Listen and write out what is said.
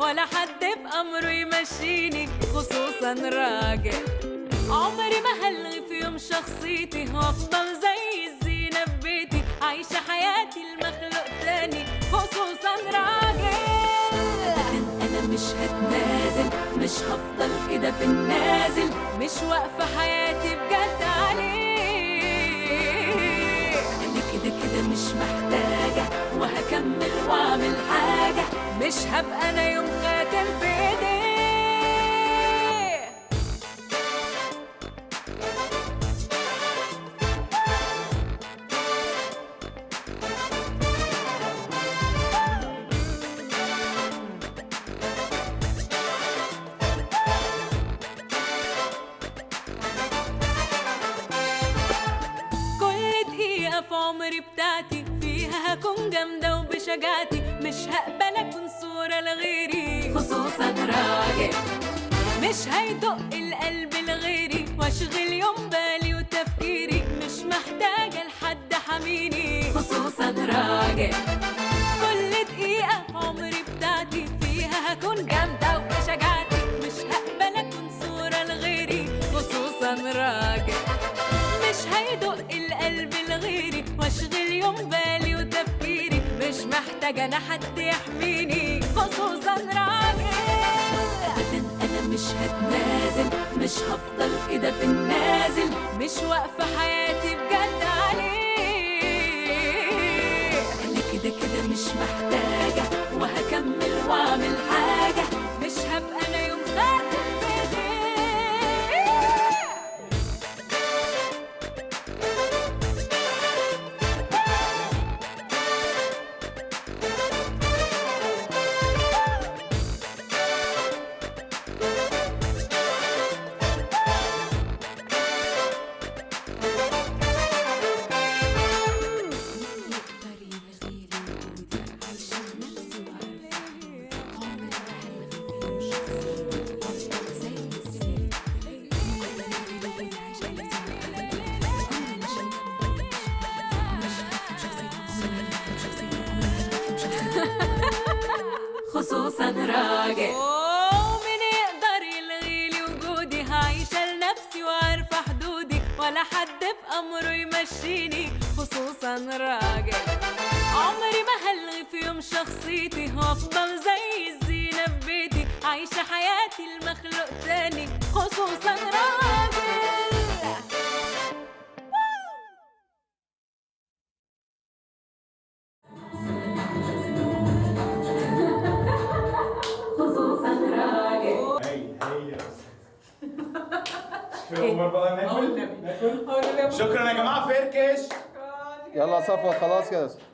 ولا حد بأمره يمشيني خصوصا راجل عمري ما هلغي في يوم شخصيتي وافضل زي الزينة في بيتي عايشة حياتي المخلوق تاني خصوصا راجل انا مش هتنازل مش هفضل كده في النازل مش واقفة حياتي بجد عليه انا كده كده مش محتاجة وهكمل واعمل حاجة مش هبقى انا يوم خاتم في ايديه كل دقيقة في عمري بتاعتي فيها هكون جامدة وبشجاعتي مش هقبل أكون صورة لغيري خصوصا راجل مش هيدق القلب لغيري واشغل يوم بالي وتفكيري مش محتاجة لحد حميني خصوصا راجل كل دقيقة في عمري بتاعتي فيها هكون جامدة وبشجاعتي مش هقبل أكون صورة لغيري خصوصا راجل مش هيدق القلب لغيري واشغل يوم بالي وتفكيري مش محتاجة انا حد يحميني خصوصا راجل ابدا انا مش هتنازل مش هفضل كده في النازل مش واقفة حياتي بجد عليه انا كده كده مش محتاجة وهكمل واعمل حاجة مش هبقى انا يوم خاتم في ايديه خصوصا راجل ومن يقدر يلغيلي وجودي هعيشة لنفسي وعارفة حدودي ولا حد بأمره يمشيني خصوصا راجل عمري ما هلغي في يوم شخصيتي وافضل زي الزينة في بيتي عايشة حياتي المخلوق تاني خصوصا راجل خصوصا راجل هاي هاي شكرا عمر بقى ناكل ناكل شكرا يا جماعه فركش يلا صفوة خلاص كده